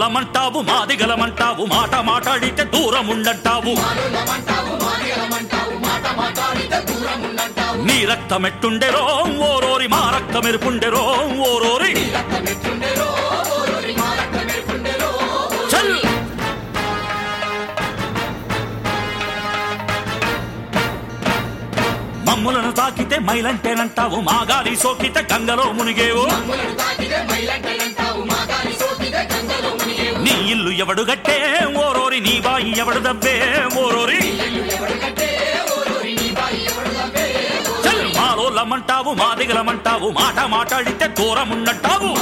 మాలోళ్ళమంటావు మాదిగలమంటావు మాట మాట్లాడితే దూరం ఉండంటావు నీ రక్తం ఎట్టుండెరో ఓరోరి మా రక్తం ఎరుపుండెరో ఓరోరి చల్ మమ్ములను తాకితే మైలంటేనంటావు మా గాలి సోకితే గంగలో మునిగేవు నీ ఇల్లు ఎవడు గట్టే ఓరోరి నీ బాయి ఎవడు దబ్బే ఓరోరి చల్ మాలోళ్ళమంటావు మా దిగలమంటావు మాట మాట్లాడితే దూరం ఉన్నట్టావు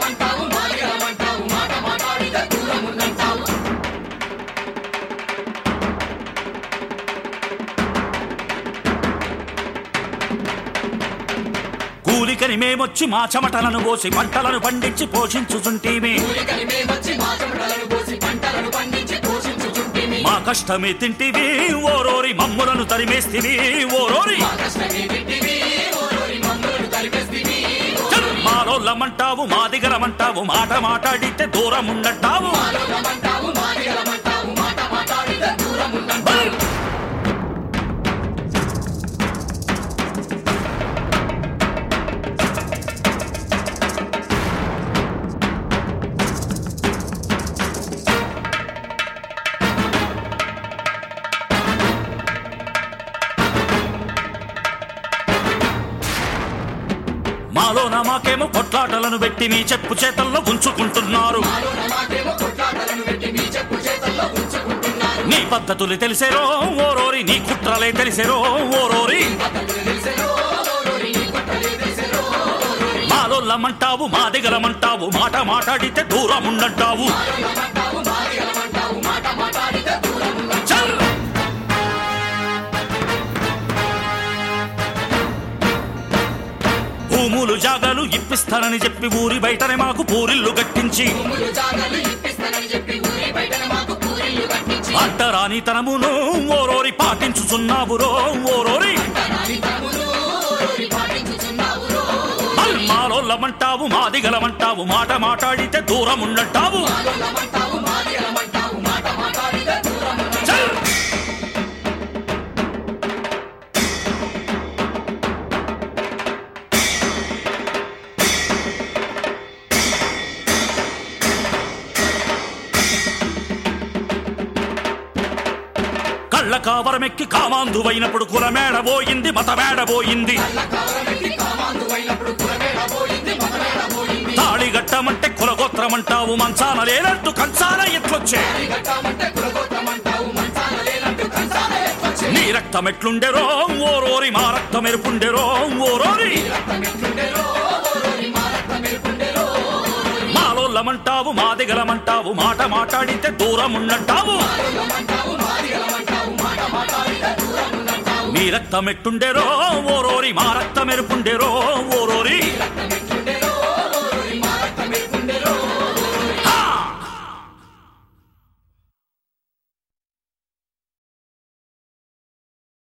కూలికని మేమొచ్చి మా చెమటలను పోసి పంటలను పండించి పోషించుచుంటీమి మా కష్టమే తింటివి ఓరోరి మమ్ములను తరిమేస్తివి ఓరోరి చల్ మాలోళ్ళమంటావు మా దిగరమంటావు మాట మాట్లాడితే దూరం ఉన్నట్టావు బల్! మాలోన మాకేమో కొట్లాటలను పెట్టి మీ చెప్పు చేతల్లో ఉంచుకుంటున్నారు నీ పద్ధతులు తెలిసేరో ఓరోరి నీ కుట్రలే తెలిసేరో ఓరోరి మాలోళ్ళమంటావు మా దిగలమంటావు మాట మాట్లాడితే దూరం ఉండంటావు చల్! భూములు జాగాలు ఇప్పిస్తానని చెప్పి ఊరి బయటనే మాకు పూరిల్లు కట్టించి అడ్డరాని తనమును ఓరోరి పాటించుచున్నావురో ఓరోరి మాలోళ్ళమంటావు మా దిగలమంటావు మాట మాట్లాడితే దూరం ఉన్నట్టావు చల్! కళ్ళ కావరమెక్కి కామాంధువైనప్పుడు కులమేడబోయింది మతమేడబోయింది తాళి గట్టమంటే కులగోత్రమంటావు మంచాన లేనట్టు కంచాన ఎట్లొచ్చే నీ రక్తం ఎట్లుండెరో ఓరోరి మా రక్తం ఎరుపుండెరో ఓరోరి మాలోళ్ళమంటావు మా దిగలమంటావు మాట మాట్లాడితే దూరం ఉన్నట్టావు మీ రక్తం ఎట్టుండెరో ఓరోరి మా రక్తం ఎరుపుండెరో ఓరోరి